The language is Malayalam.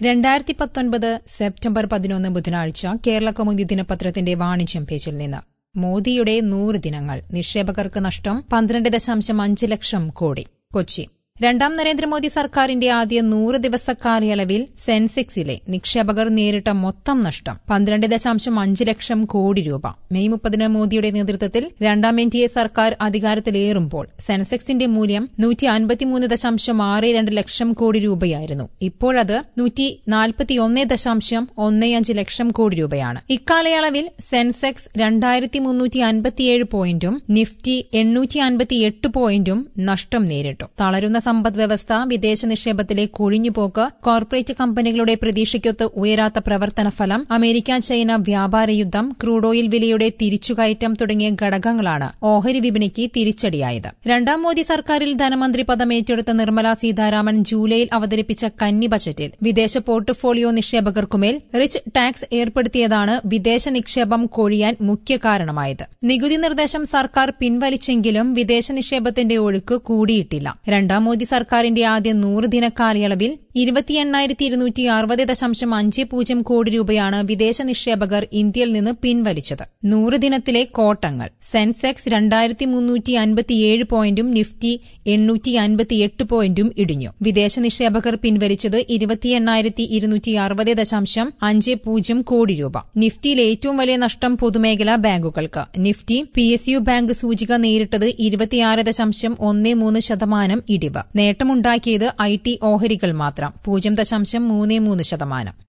രണ്ടായിരത്തി പത്തൊൻപത് സെപ്റ്റംബർ പതിനൊന്ന് ബുധനാഴ്ച കേരള കൗമുദി ദിനപത്രത്തിന്റെ വാണിജ്യം പേജിൽ നിന്ന് മോദിയുടെ നൂറ് ദിനങ്ങൾ നിക്ഷേപകർക്ക് നഷ്ടം പന്ത്രണ്ട് ദശാംശം അഞ്ച് ലക്ഷം കോടി കൊച്ചി രണ്ടാം നരേന്ദ്രമോദി സർക്കാരിന്റെ ആദ്യ നൂറ് ദിവസ കാലയളവിൽ സെൻസെക്സിലെ നിക്ഷേപകർ നേരിട്ട മൊത്തം നഷ്ടം പന്ത്രണ്ട് ദശാംശം അഞ്ച് ലക്ഷം കോടി രൂപ മെയ് മുപ്പതിന് മോദിയുടെ നേതൃത്വത്തിൽ രണ്ടാം എൻ ഡി എ സർക്കാർ അധികാരത്തിലേറുമ്പോൾ സെൻസെക്സിന്റെ മൂല്യം നൂറ്റി അൻപത്തിമൂന്ന് ദശാംശം ആറ് രണ്ട് ലക്ഷം കോടി രൂപയായിരുന്നു ഇപ്പോഴത് നൂറ്റി നാൽപ്പത്തിയൊന്ന് ദശാംശം ഒന്ന് അഞ്ച് ലക്ഷം കോടി രൂപയാണ് ഇക്കാലയളവിൽ സെൻസെക്സ് രണ്ടായിരത്തി മുന്നൂറ്റി അൻപത്തിയേഴ് പോയിന്റും നിഫ്റ്റി എണ്ണൂറ്റി അൻപത്തിയെട്ട് പോയിന്റും നഷ്ടം നേരിട്ടു തളരുന്ന സമ്പദ് വ്യവസ്ഥ വിദേശ നിക്ഷേപത്തിലെ കൊഴിഞ്ഞുപോക്ക് കോർപ്പറേറ്റ് കമ്പനികളുടെ പ്രതീക്ഷയ്ക്കൊത്ത് ഉയരാത്ത പ്രവർത്തന ഫലം അമേരിക്ക ചൈന വ്യാപാര യുദ്ധം ക്രൂഡ് ഓയിൽ വിലയുടെ തിരിച്ചുകയറ്റം തുടങ്ങിയ ഘടകങ്ങളാണ് ഓഹരി വിപണിക്ക് തിരിച്ചടിയായത് രണ്ടാം മോദി സർക്കാരിൽ ധനമന്ത്രി പദം ഏറ്റെടുത്ത നിർമ്മല സീതാരാമൻ ജൂലൈയിൽ അവതരിപ്പിച്ച കന്നി ബജറ്റിൽ വിദേശ പോർട്ട്ഫോളിയോ നിക്ഷേപകർക്കുമേൽ റിച്ച് ടാക്സ് ഏർപ്പെടുത്തിയതാണ് വിദേശ നിക്ഷേപം കൊഴിയാൻ മുഖ്യ കാരണമായത് നികുതി നിർദ്ദേശം സർക്കാർ പിൻവലിച്ചെങ്കിലും വിദേശ നിക്ഷേപത്തിന്റെ ഒഴുക്ക് കൂടിയിട്ടില്ല രണ്ടാം മോദി സർക്കാരിന്റെ ആദ്യ നൂറ് ദിന കാലയളവിൽ ഇരുപത്തി എണ്ണായിരത്തി ഇരുന്നൂറ്റി അറുപത് ദശാംശം അഞ്ച് പൂജ്യം കോടി രൂപയാണ് വിദേശ നിക്ഷേപകർ ഇന്ത്യയിൽ നിന്ന് പിൻവലിച്ചത് നൂറ് ദിനത്തിലെ കോട്ടങ്ങൾ സെൻസെക്സ് രണ്ടായിരത്തി മുന്നൂറ്റി അൻപത്തിയേഴ് പോയിന്റും നിഫ്റ്റി എണ്ണൂറ്റി അൻപത്തിയെട്ട് പോയിന്റും ഇടിഞ്ഞു വിദേശ നിക്ഷേപകർ പിൻവലിച്ചത് ഇരുപത്തി എണ്ണായിരത്തി ഇരുന്നൂറ്റി അറുപത് ദശാംശം അഞ്ച് പൂജ്യം കോടി രൂപ നിഫ്റ്റിയിൽ ഏറ്റവും വലിയ നഷ്ടം പൊതുമേഖലാ ബാങ്കുകൾക്ക് Nifty P S U bank സൂചിക നേരിട്ടത് ഇരുപത്തിയാറ് ദശാംശം ഒന്ന് മൂന്ന് ശതമാനം ഇടിവ് നേട്ടമുണ്ടാക്കിയത് ഐ ടി ഓഹരികൾ മാത്രം പൂജ്യം ദശാംശം മൂന്ന് മൂന്ന് ശതമാനം